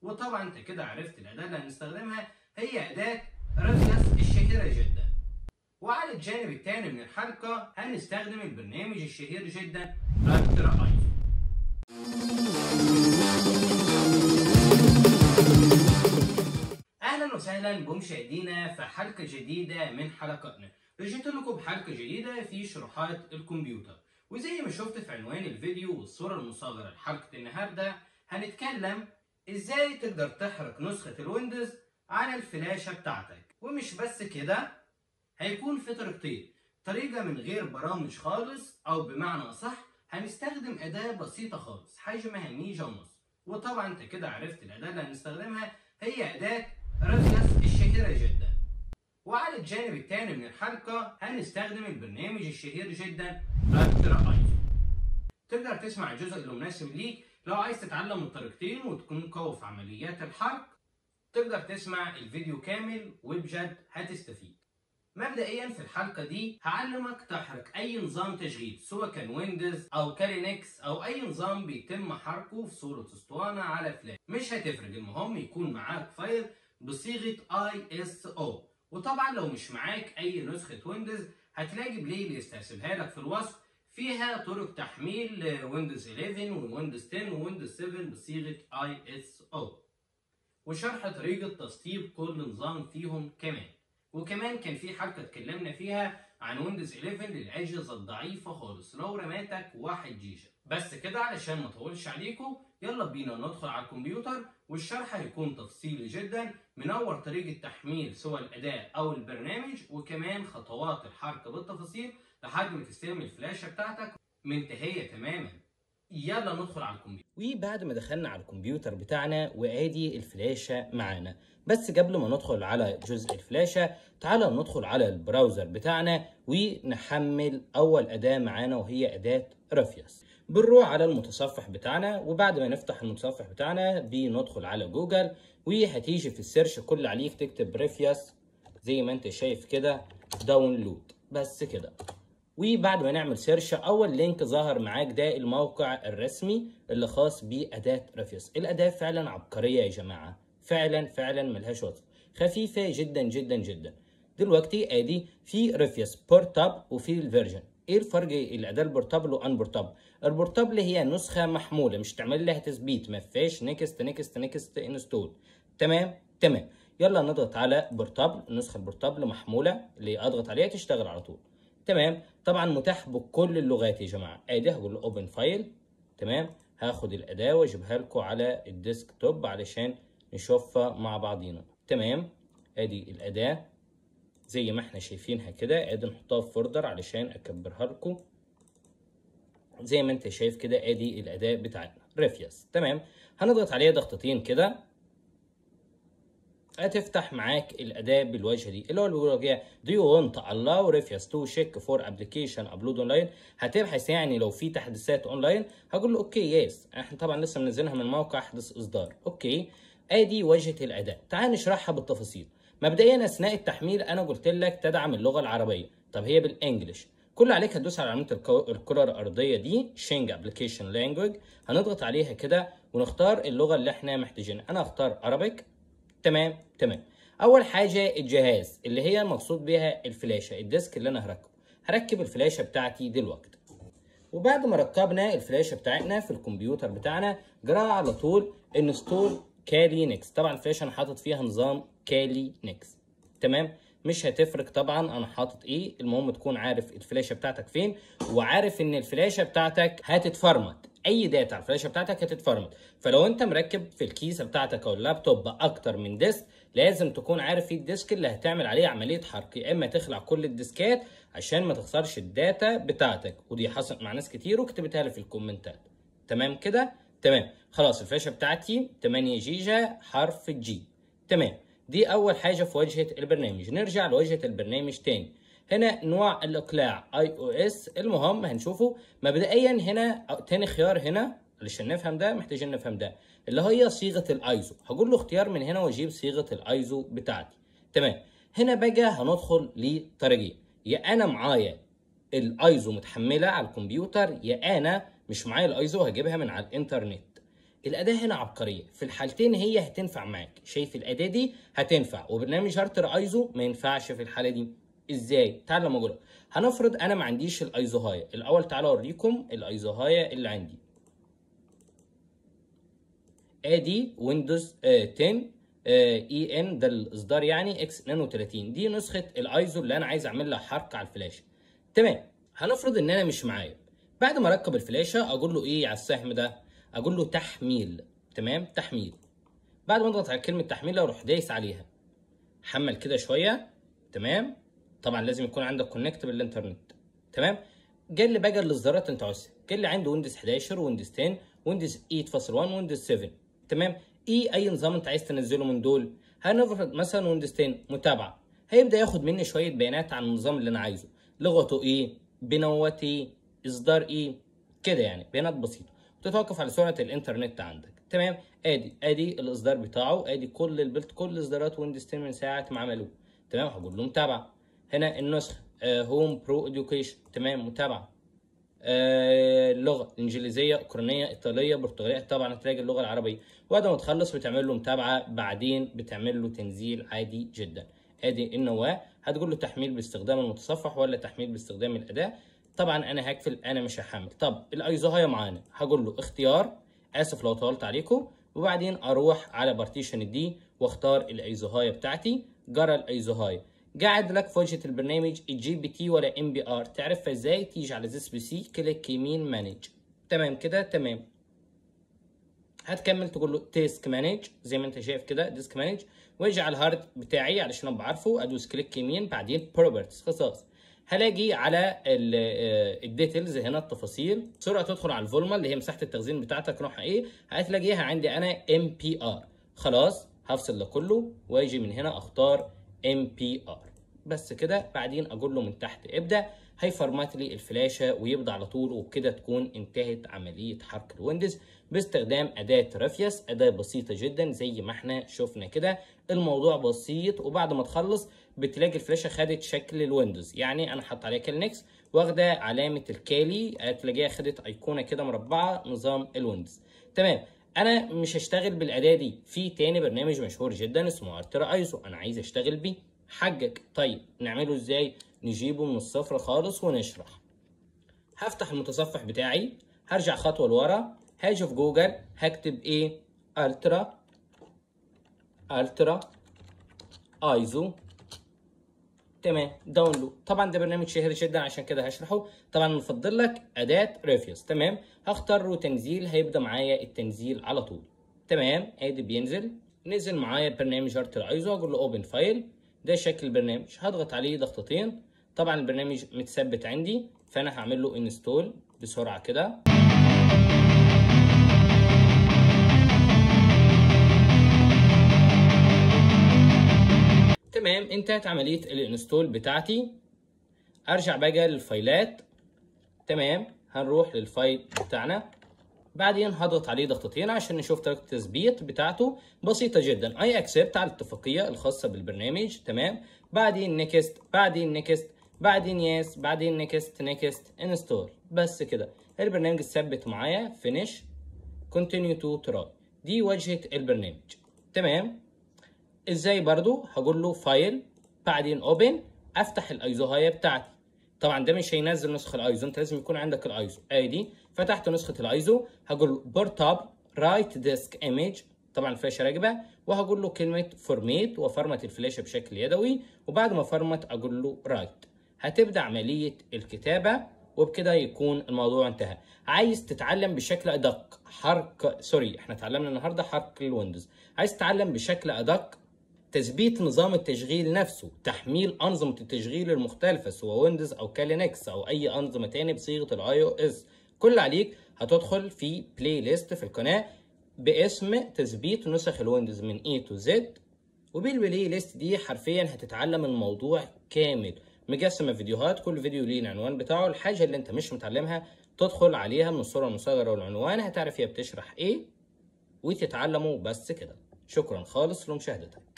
وطبعا انت كده عرفت الاداه اللي هنستخدمها هي اداه راديوس الشهيره جدا وعلى الجانب الثاني من الحلقه هنستخدم البرنامج الشهير جدا الترا ايزو اهلا وسهلا بمشاهدينا في حلقه جديده من حلقاتنا رجعت لكم بحلقه جديده في شروحات الكمبيوتر وزي ما شفت في عنوان الفيديو والصوره المصغره لحلقه النهارده هنتكلم ازاي تقدر تحرق نسخه الويندوز على الفلاشه بتاعتك ومش بس كده هيكون في طريقتين طريقه من غير برامج خالص او بمعنى اصح هنستخدم اداه بسيطه خالص حجمها ميجا ونص وطبعا انت كده عرفت الاداه اللي هنستخدمها هي اداه راديوس الشهيره جدا وعلى الجانب الثاني من الحلقه هنستخدم البرنامج الشهير جدا الترا ايزو تقدر تسمع الجزء اللي مناسب ليك لو عايز تتعلم الطريقتين وتكون قوي في عمليات الحرق تقدر تسمع الفيديو كامل وبجد هتستفيد مبدئيا في الحلقة دي هعلمك تحرق أي نظام تشغيل سواء كان ويندوز أو كالينكس أو أي نظام بيتم حرقه في صورة اسطوانة على فلاش مش هتفرق المهم يكون معاك فايل بصيغة ISO وطبعا لو مش معاك أي نسخة ويندوز هتلاقي بلاي ليست هسيبها لك في الوصف فيها طرق تحميل ويندوز 11 وويندوز 10 وويندوز 7 بصيغة ISO وشرح طريقة تسطيب كل نظام فيهم كمان وكمان كان في حلقة اتكلمنا فيها عن ويندوز 11 للأجهزة الضعيفة خالص لو رماتك 1 جيجا بس كده علشان ما اطولش عليكم يلا بينا ندخل على الكمبيوتر والشرح هيكون تفصيلي جدا من اول طريقة تحميل سواء الأداة أو البرنامج وكمان خطوات الحركة بالتفاصيل لحد ما تستلم الفلاشة بتاعتك منتهية تماما يلا ندخل على الكمبيوتر وبعد ما دخلنا على الكمبيوتر بتاعنا وادي الفلاشة معانا بس قبل ما ندخل على جزء الفلاشة تعالى ندخل على البراوزر بتاعنا ونحمل أول أداة معانا وهي أداة رافيوس بنروح على المتصفح بتاعنا وبعد ما نفتح المتصفح بتاعنا بندخل على جوجل وهتيجي في السيرش كل عليك تكتب رافيوس زي ما انت شايف كده داونلود بس كده وبعد ما نعمل سيرش اول لينك ظهر معاك ده الموقع الرسمي اللي خاص باداه رافيوس الاداه فعلا عبقريه يا جماعه فعلا فعلا ملهاش وصف خفيفه جدا جدا جدا دلوقتي ادي في رافيوس بورتاب وفي الفيرجن ايه الفرق الاداه البورتابل وان بورتابل البورتابل هي نسخه محموله مش تعمل لها تثبيت ما فيهاش نيكست نيكست نيكست انستول تمام تمام يلا نضغط على بورتابل النسخه البورتابل محموله اللي اضغط عليها تشتغل على طول تمام طبعا متاح بكل اللغات يا جماعه ادي هقول له اوبن فايل تمام هاخد الاداه واجيبها لكم على الديسك توب علشان نشوفها مع بعضينا تمام ادي الاداه زي ما احنا شايفينها كده ادي نحطها في فولدر علشان اكبرها لكم زي ما انت شايف كده ادي الاداه بتاعتنا ريفيوس تمام هنضغط عليها ضغطتين كده هتفتح معاك الاداه بالواجهه دي اللي هو اللي بيقول لك do you want to allow Refius to check for application upload online هتبحث يعني لو في تحديثات اونلاين هقول له اوكي يس احنا طبعا لسه منزلينها من موقع احدث اصدار اوكي ادي واجهه الاداه تعال نشرحها بالتفاصيل مبدئيا اثناء التحميل انا قلت لك تدعم اللغه العربيه طب هي بالانجلش كل عليك هتدوس على علامه الكره الارضيه دي شينج ابلكيشن لانجويج هنضغط عليها كده ونختار اللغه اللي احنا محتاجينها انا اختار عربيك تمام تمام اول حاجه الجهاز اللي هي المقصود بيها الفلاشه الديسك اللي انا هركبه هركب الفلاشه بتاعتي دلوقتي وبعد ما ركبنا الفلاشه بتاعتنا في الكمبيوتر بتاعنا جرى على طول انستول كالي نيكس طبعا الفلاشه انا حاطط فيها نظام كالي نيكس تمام مش هتفرق طبعا انا حاطط ايه المهم تكون عارف الفلاشه بتاعتك فين وعارف ان الفلاشه بتاعتك هتتفرمت اي داتا على الفلاشه بتاعتك هتتفرمت فلو انت مركب في الكيسه بتاعتك او اللابتوب اكتر من ديسك لازم تكون عارف ايه الديسك اللي هتعمل عليه عمليه حرق يا اما تخلع كل الديسكات عشان ما تخسرش الداتا بتاعتك ودي حصلت مع ناس كتير وكتبتها لي في الكومنتات تمام كده تمام خلاص الفلاشه بتاعتي 8 جيجا حرف جي تمام دي اول حاجه في واجهه البرنامج نرجع لواجهه البرنامج تاني هنا نوع الاقلاع اي او اس المهم هنشوفه مبدئيا هنا تاني خيار هنا علشان نفهم ده محتاجين نفهم ده اللي هي صيغه الايزو هقول له اختيار من هنا واجيب صيغه الايزو بتاعتي تمام هنا بقى هندخل لطريقين يا انا معايا الايزو متحمله على الكمبيوتر يا انا مش معايا الايزو هجيبها من على الانترنت الاداه هنا عبقريه في الحالتين هي هتنفع معاك شايف الاداه دي هتنفع وبرنامج هارتر ايزو ما ينفعش في الحاله دي ازاي تعال لما اقول هنفرض انا ما عنديش الايزوهايا الاول تعالى اوريكم الايزوهايا اللي عندي ادي ويندوز 10 اي ان ده الاصدار يعني اكس 32 دي نسخه الايزو اللي انا عايز اعمل لها حركه على الفلاشه تمام هنفرض ان انا مش معايا بعد ما اركب الفلاشه اقول له ايه على السهم ده اقول له تحميل تمام تحميل بعد ما اضغط على كلمه تحميل اروح دايس عليها حمل كده شويه تمام طبعا لازم يكون عندك كونكت بالانترنت تمام جه اللي بقى الاصدارات انت عاوزها جه اللي عنده ويندوز 11 ويندوز 10 ويندوز 8.1 ويندوز 7 تمام ايه اي نظام انت عايز تنزله من دول هنفرض مثلا ويندوز 10 متابعه هيبدا ياخد مني شويه بيانات عن النظام اللي انا عايزه لغته ايه بنوته ايه اصدار ايه كده يعني بيانات بسيطه تتوقف على سرعه الانترنت عندك تمام ادي ادي الاصدار بتاعه ادي كل البلت كل اصدارات ويندوز 10 من ساعه ما عملوه تمام هقول له متابعه هنا النسخه هوم برو اديوكيشن تمام متابعه آه اللغه الانجليزيه اوكرانيه ايطاليه برتغاليه طبعا هتلاقي اللغه العربيه وبعد ما تخلص بتعمل له متابعه بعدين بتعمل له تنزيل عادي جدا ادي النواه هتقول له تحميل باستخدام المتصفح ولا تحميل باستخدام الاداه طبعا انا هقفل انا مش هحمل طب الايزوهايا معانا هقول له اختيار اسف لو طولت عليكم وبعدين اروح على بارتيشن الدي واختار الايزوهايا بتاعتي جرى الايزوهايا قاعد لك في واجهه البرنامج الجي بي تي ولا ام بي ار تعرفها ازاي تيجي على ذس بي سي كليك يمين مانج تمام كده تمام هتكمل تقول له ديسك مانج زي ما انت شايف كده ديسك مانج واجي على الهارد بتاعي علشان ابقى عارفه ادوس كليك يمين بعدين بروبرتيز خصائص هلاقي على الديتيلز هنا التفاصيل بسرعه تدخل على الفولما اللي هي مساحه التخزين بتاعتك نوعها ايه هتلاقيها عندي انا ام بي ار خلاص هفصل ده كله واجي من هنا اختار ام بي ار بس كده بعدين اقول له من تحت ابدا هيفرمت لي الفلاشه ويبدا على طول وبكده تكون انتهت عمليه حرق الويندوز باستخدام اداه رافياس اداه بسيطه جدا زي ما احنا شفنا كده الموضوع بسيط وبعد ما تخلص بتلاقي الفلاشه خدت شكل الويندوز يعني انا حط عليها كلينكس واخده علامه الكالي هتلاقيها خدت ايقونه كده مربعه نظام الويندوز تمام انا مش هشتغل بالاداه دي في تاني برنامج مشهور جدا اسمه ارترا ايزو انا عايز اشتغل بيه حجك طيب نعمله ازاي نجيبه من الصفر خالص ونشرح هفتح المتصفح بتاعي هرجع خطوه لورا هاجي في جوجل هكتب ايه الترا الترا ايزو تمام داونلود طبعا ده برنامج شهير جدا عشان كده هشرحه طبعا نفضل لك اداه ريفيوس تمام هختار له تنزيل هيبدا معايا التنزيل على طول تمام ادي بينزل نزل معايا برنامج ارتر ايزو اقول له اوبن فايل ده شكل البرنامج هضغط عليه ضغطتين طبعا البرنامج متثبت عندي فانا هعمل له انستول بسرعه كده تمام انتهت عمليه الانستول بتاعتي ارجع بقى للفايلات تمام هنروح للفايل بتاعنا بعدين هضغط عليه ضغطتين عشان نشوف طريقه التثبيت بتاعته بسيطه جدا اي اكسبت على الاتفاقيه الخاصه بالبرنامج تمام بعدين نيكست بعدين نيكست بعدين يس بعدين نيكست نيكست انستول بس كده البرنامج اتثبت معايا فينيش كونتينيو تو تراي دي واجهه البرنامج تمام ازاي برضو هقول له فايل بعدين اوبن افتح الايزوهايه بتاعتي طبعا ده مش هينزل نسخه الايزو انت لازم يكون عندك الايزو ادي فتحت نسخه الايزو هقول له بورتاب رايت ديسك ايمج طبعا الفلاشه راكبه وهقول له كلمه فورميت وفرمت الفلاشه بشكل يدوي وبعد ما فرمت اقول له رايت هتبدا عمليه الكتابه وبكده يكون الموضوع انتهى عايز تتعلم بشكل ادق حرك سوري احنا اتعلمنا النهارده حرك الويندوز عايز تتعلم بشكل ادق تثبيت نظام التشغيل نفسه تحميل انظمه التشغيل المختلفه سواء ويندوز او كالينكس او اي انظمه تاني بصيغه الاي او اس كل عليك هتدخل في بلاي ليست في القناه باسم تثبيت نسخ الويندوز من اي تو زد وبالبلاي ليست دي حرفيا هتتعلم الموضوع كامل مقسمه فيديوهات كل فيديو ليه العنوان بتاعه الحاجه اللي انت مش متعلمها تدخل عليها من الصوره المصغره والعنوان هتعرف هي بتشرح ايه وتتعلمه بس كده شكرا خالص لمشاهدتك